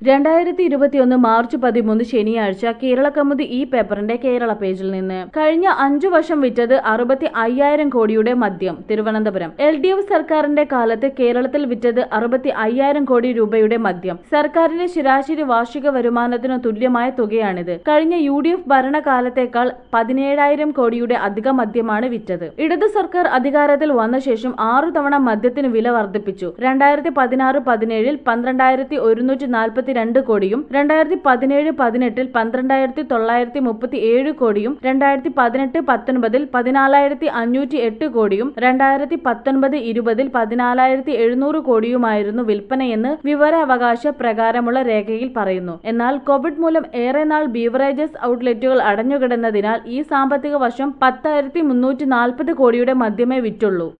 രണ്ടായിരത്തി ഇരുപത്തിയൊന്ന് മാർച്ച് പതിമൂന്ന് ശനിയാഴ്ച കേരള കൗമുദി ഈ പേപ്പറിന്റെ കേരള പേജിൽ നിന്ന് കഴിഞ്ഞ അഞ്ചു വർഷം വിറ്റത് അറുപത്തി അയ്യായിരം കോടിയുടെ മദ്യം തിരുവനന്തപുരം എൽ ഡി എഫ് സർക്കാരിന്റെ കാലത്ത് കേരളത്തിൽ വിറ്റത് അറുപത്തി അയ്യായിരം കോടി രൂപയുടെ മദ്യം സർക്കാരിന്റെ ശരാശരി വാർഷിക വരുമാനത്തിനു തുല്യമായ തുകയാണിത് കഴിഞ്ഞ യു ഡി എഫ് ഭരണകാലത്തേക്കാൾ പതിനേഴായിരം കോടിയുടെ അധിക മദ്യമാണ് വിറ്റത് ഇടതു സർക്കാർ അധികാരത്തിൽ വന്ന ശേഷം ആറു തവണ മദ്യത്തിന് വില വർദ്ധിപ്പിച്ചു രണ്ടായിരത്തി പതിനാറ് പതിനേഴിൽ പന്ത്രണ്ടായിരത്തി ഒരുന്നൂറ്റി നാൽപ്പത്തി രണ്ട് കോടിയും രണ്ടായിരത്തി പതിനേഴ് പതിനെട്ടിൽ പന്ത്രണ്ടായിരത്തി തൊള്ളായിരത്തി മുപ്പത്തി ഏഴ് കോടിയും രണ്ടായിരത്തി പതിനെട്ട് പത്തൊൻപതിൽ പതിനാലായിരത്തി അഞ്ഞൂറ്റി എട്ട് കോടിയും രണ്ടായിരത്തി പത്തൊൻപത് ഇരുപതിൽ പതിനാലായിരത്തി എഴുന്നൂറ് കോടിയുമായിരുന്നു വിൽപ്പനയെന്ന് വിവരാവകാശ പ്രകാരമുള്ള രേഖയിൽ പറയുന്നു എന്നാൽ കോവിഡ് മൂലം ഏറെ നാൾ ബീവറേജസ് ഔട്ട്ലെറ്റുകൾ അടഞ്ഞുകിടന്നതിനാൽ ഈ സാമ്പത്തിക വർഷം പത്തായിരത്തി മുന്നൂറ്റി നാൽപ്പത് കോടിയുടെ മദ്യമേ വിറ്റുള്ളൂ